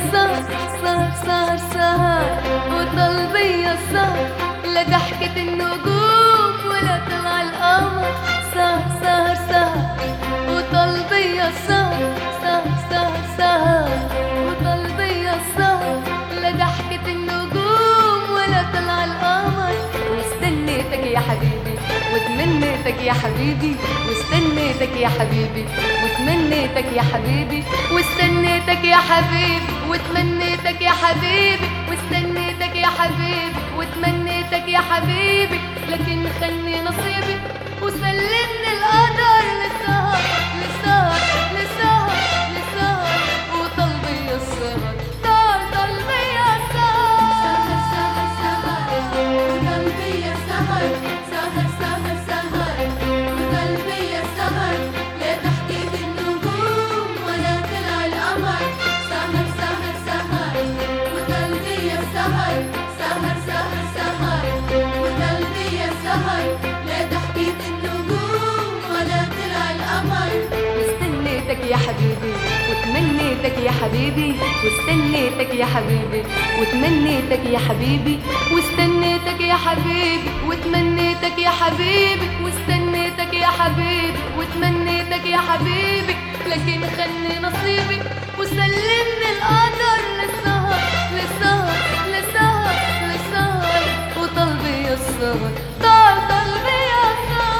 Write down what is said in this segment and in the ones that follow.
السهر سهر سهر سهر وطلبي السهر لا ضحكة النجوم ولا طلع القمر سهر سهر سهر وطلبي السهر سهر سهر سهر وطلبي السهر لا ضحكة النجوم ولا طلع القمر واستنيتك يا حبيبي وتمنيتك يا حبيبي واستنيتك يا حبيبي وتمنيتك يا حبيبي واستنيتك يا حبيبي وتمنيتك يا حبيبي واستنيتك يا حبيبي وتمنيتك يا حبيبي لكن خلني نصيبي وسلمني القدر للسهر للسهر للسهر للسهر وطلبي السهر طال طلبي السهر سهر سهر سهر وقلبي سهر سهر سهر سهر وقلبي سهر لا تحكي النجوم ولا طلع القمر سهر سهر سهر وقلبي سهر سهر سهر سهر وقلبي سهر لا تحكي النجوم ولا طلع القمر واستنيتك يا حبيبي وتمنيتك يا حبيبي واستنيتك يا حبيبي وتمنيتك يا حبيبي واستنيتك يا حبيبي وتمنيتك يا حبيبي واستنيتك يا حبيبي وتمنيتك يا حبيبي لكن خلني نصيبي وسلمني القدر للسهر للسهر للسهر للسهر وطلبي السهر طال طلبي السهر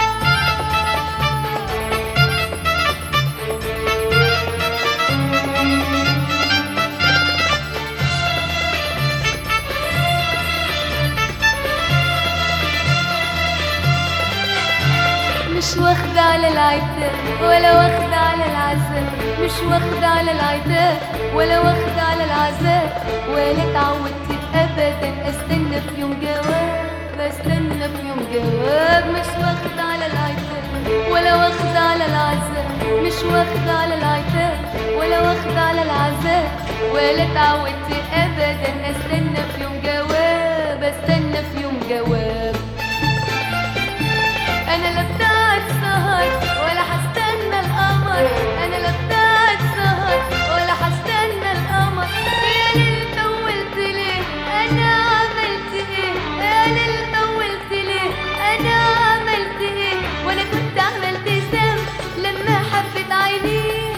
مش واخدة على العتاب ولا واخدة على العذاب مش واخدة على العتاب ولا واخدة على العذاب ولا اتعودت ابدا استنى في يوم جواب استنى في يوم جواب مش واخدة على العتاب ولا واخدة على العذاب مش واخدة على العتاب ولا واخدة على العذاب ولا اتعودت ابدا استنى في يوم جواب استنى في يوم جواب انا لا بتاعت سهر ولا هستنى القمر انا لا بتاعت سهر ولا هستنى القمر يا ليل طولت ليه انا عملت ايه يا ليل طولت ليه انا عملت ايه وانا كنت عملت ذنب لما حبيت عينيه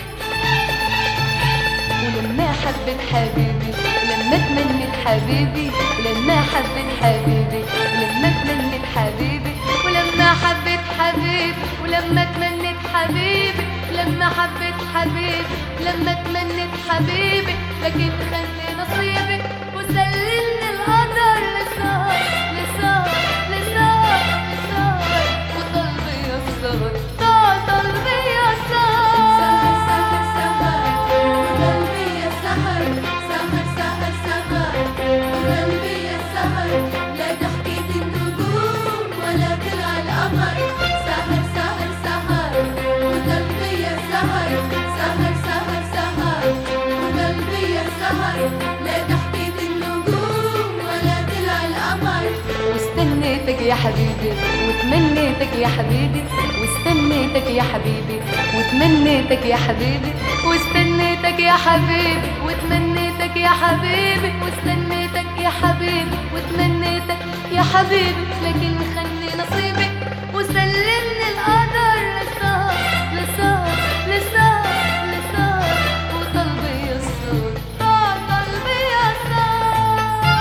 ولما حبيت حبيبي ولما تمنيت حبيبي ولما حبيت حبيبي ولما تمنيت حبيبي ولما حبيت حبيبي ولما تمنيت حبيبي لما حبيت حبيبي لما تمنيت حبيبي لكن خلي نصيبي وسلمني القدر للسهر للسهر للسهر للسهر وطلبي السهر طال طلبي سهر سهر السهر سهر وقلبي سهر سهر سهر سهر وقلبي سهر لا تحكي النجوم ولا طلع القمر سهر سهر سهر وقلبي سهر سهر سهر سهر وقلبي سهر لا تحكي النجوم ولا طلع القمر واستنيتك يا حبيبي وتمنيتك يا حبيبي واستنيتك يا حبيبي وتمنيتك يا حبيبي واستنيتك يا حبيبي وتمنيتك يا حبيبي واستنيتك يا حبيبي وتمنيتك يا حبيبي لكن خلي نصيبي وسلمني القدر للسهر للسهر للسهر للسهر وطلبي السهر طال طلبي السهر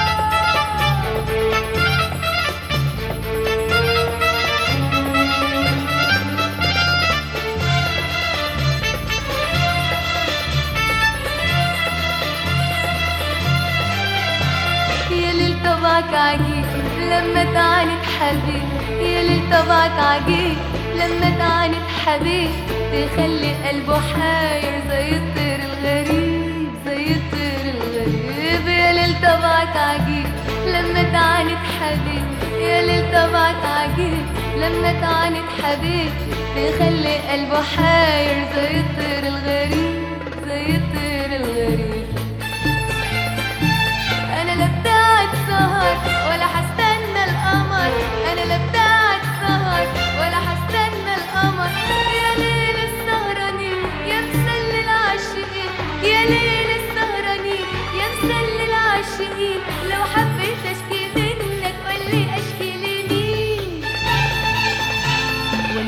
يا ليل طبعك عجيب لما تعاند حبيب يا ليل طبعك عجيب لما تعاند حبيب تخلي قلبه حاير زي الطير الغريب زي الطير الغريب يا ليل طبعك عجيب لما تعاند حبيب يا ليل طبعك عجيب لما تعاند حبيب تخلي قلبه حاير زي الطير الغريب زي الطير الغريب انا لا بتاعت سهر ولا هستنى القمر انا لا بتاعت سهر ولا هستنى القمر يا ليل السهرانين يا مسل العاشقين يا ليل السهرانين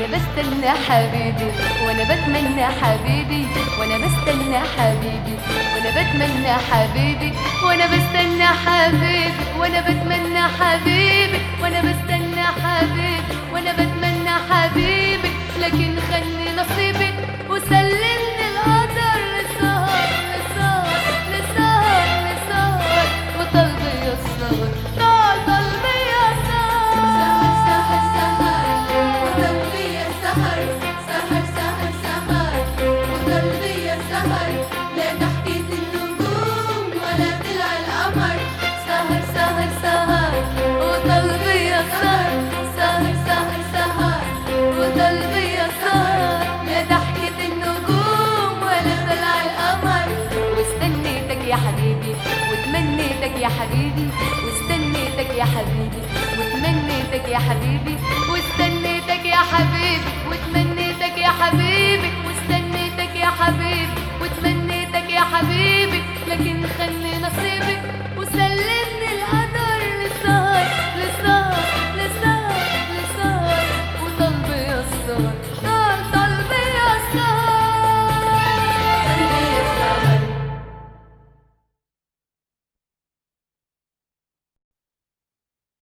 بستنى حبيبي وانا بتمنى حبيبي وانا بستنى حبيبي وانا بتمنى حبيبي وانا بستنى حبيبي وانا بتمنى حبيبي وانا بستنى حبيبي وانا بتمنى حبيبي لكن خلي نصيبي وسلمني القدر لسهر لسهر لسهر لسهر وطلبي السهر طال طلبي سهر السهر سهر سهر وقلبي السهر سهر سهر سهر وقلبي السهر لا ضحكة النجوم ولا طلع القمر سهر سهر سهر وطلبي السهر سهر سهر سهر وطلبي السهر لا ضحكة النجوم ولا طلع القمر واستنيتك يا حبيبي وتمنيتك يا حبيبي واستنيتك يا حبيبي وتمنيتك يا حبيبي واستنيتك يا حبيبي وتمنيتك يا حبيبي واستنيتك يا حبيبي وتمنيتك يا حبيبي لكن خلي نصيبي وسلم